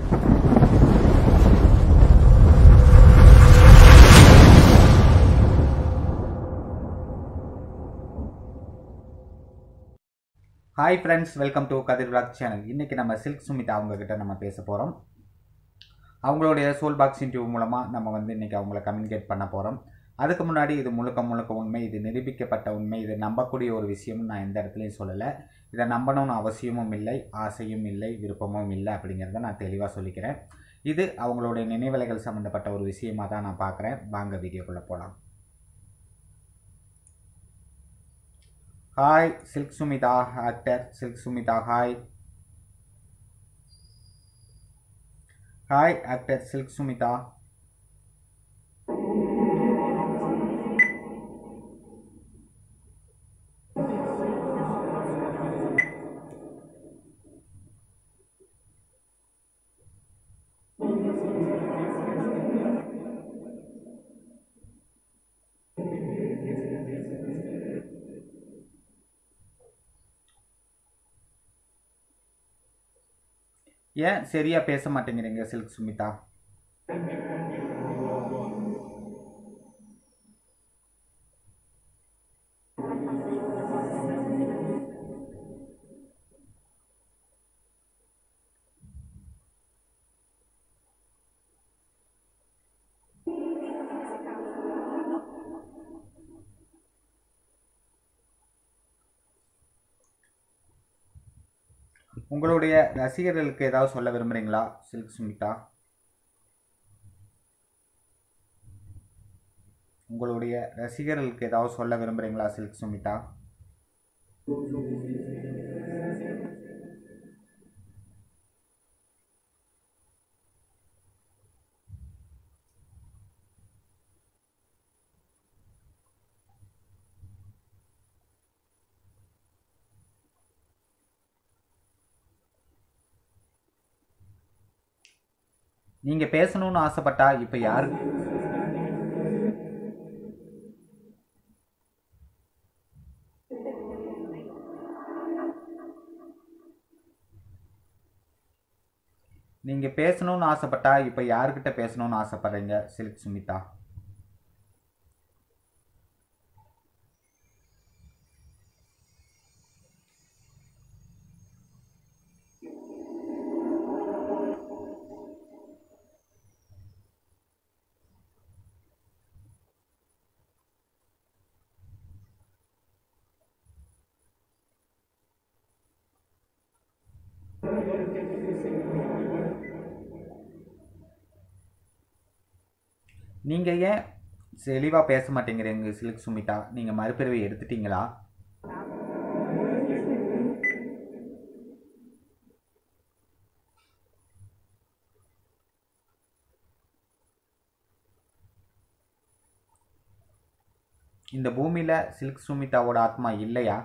hi friends welcome to Kathir vlog channel இன்றைக்கி நம்ம silk Smitha அவங்கக்கிட்ட நம்ம பேச போகிறோம் அவங்களுடைய சோல் பாக்ஸ் இன்டர்வியூ மூலமாக நம்ம வந்து இன்றைக்கி அவங்கள கம்யூனிகேட் பண்ண போகிறோம் அதுக்கு முன்னாடி இது முழுக்க முழுக்க உண்மை இது நிரூபிக்கப்பட்ட உண்மை இது நம்பக்கூடிய ஒரு விஷயம்னு நான் எந்த இடத்துலையும் சொல்லலை இதை நம்பணும்னு அவசியமும் இல்லை ஆசையும் இல்லை விருப்பமும் இல்லை அப்படிங்கிறத நான் தெளிவாக சொல்லிக்கிறேன் இது அவங்களுடைய நினைவலைகள் சம்மந்தப்பட்ட ஒரு விஷயமாக தான் நான் பார்க்குறேன் வாங்க வீடியோக்குள்ளே போகலாம் hi Silk Smitha actor Silk Smitha hi hi actor Silk Smitha ஏன் சரியா பேச மாட்டேங்கிறீங்க சில்க் சுமிதா உங்களுடைய ரசிகர்களுக்கு ஏதாவது சொல்ல விரும்புகிறீங்களா சில்க் சுமிதா உங்களுடைய ரசிகர்களுக்கு ஏதாவது சொல்ல விரும்புகிறீங்களா சில்க் சுமிதா நீங்க பேசணும்னு ஆசைப்பட்டா இப்ப யாரு நீங்க பேசணும்னு ஆசைப்பட்டா இப்ப யாருக்கிட்ட பேசணும்னு ஆசைப்படுறீங்க சில்க் சுமிதா நீங்க ஏன் தெளிவா பேச மாட்டேங்கிறீங்க சில்க் சுமிதா நீங்க மறுபிறவை எடுத்துட்டீங்களா இந்த பூமியில சில்க் சுமிதாவோட ஆத்மா இல்லையா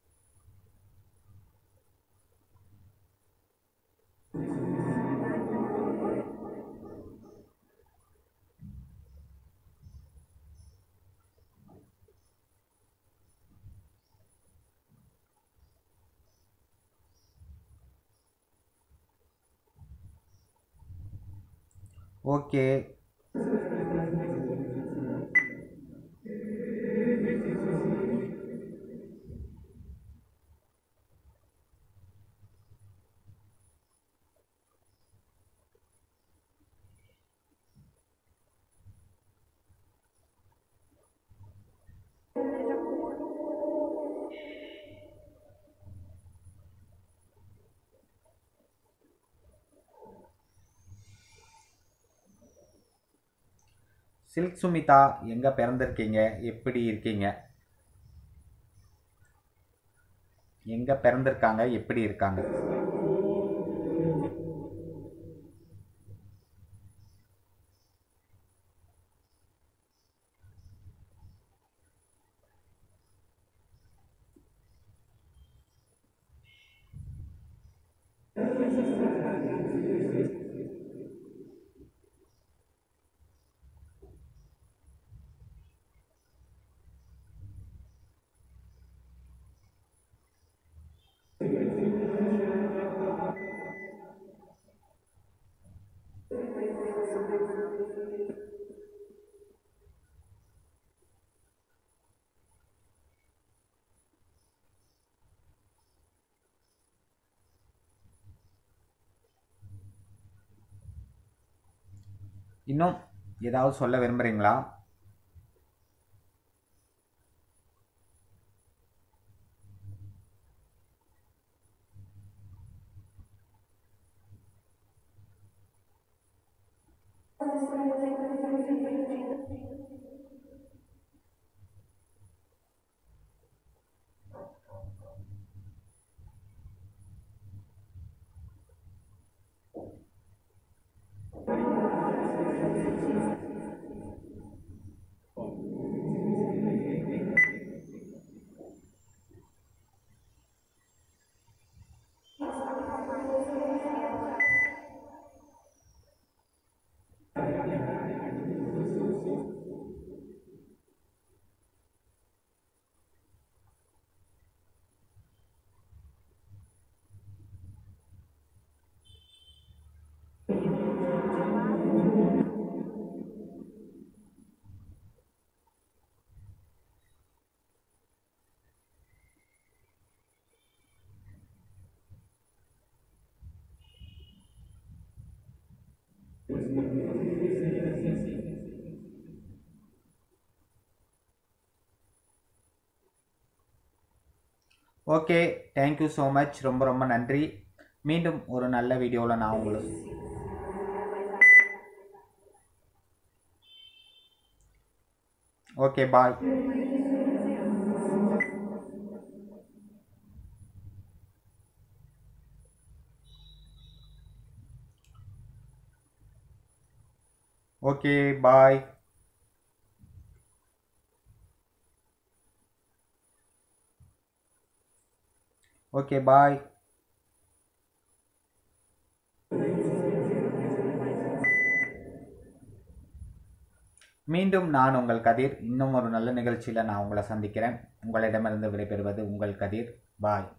ஓகே சில்க் சுமிதா எங்க பிறந்திருக்கீங்க எப்படி இருக்கீங்க எங்க பிறந்திருக்காங்க எப்படி இருக்காங்க இன்னும் ஏதாவது சொல்ல விரும்புகிறீங்களா ஓகே தேங்க்யூ ஸோ மச் ரொம்ப ரொம்ப நன்றி மீண்டும் ஒரு நல்ல வீடியோவில் நான் உங்களுக்கு okay bye okay bye okay bye மீண்டும் நான் உங்கள் கதிர் இன்னும் ஒரு நல்ல நிகழ்ச்சியில் நான் உங்களை சந்திக்கிறேன் உங்களிடமிருந்து விடைபெறுவது உங்கள் கதிர் பாய்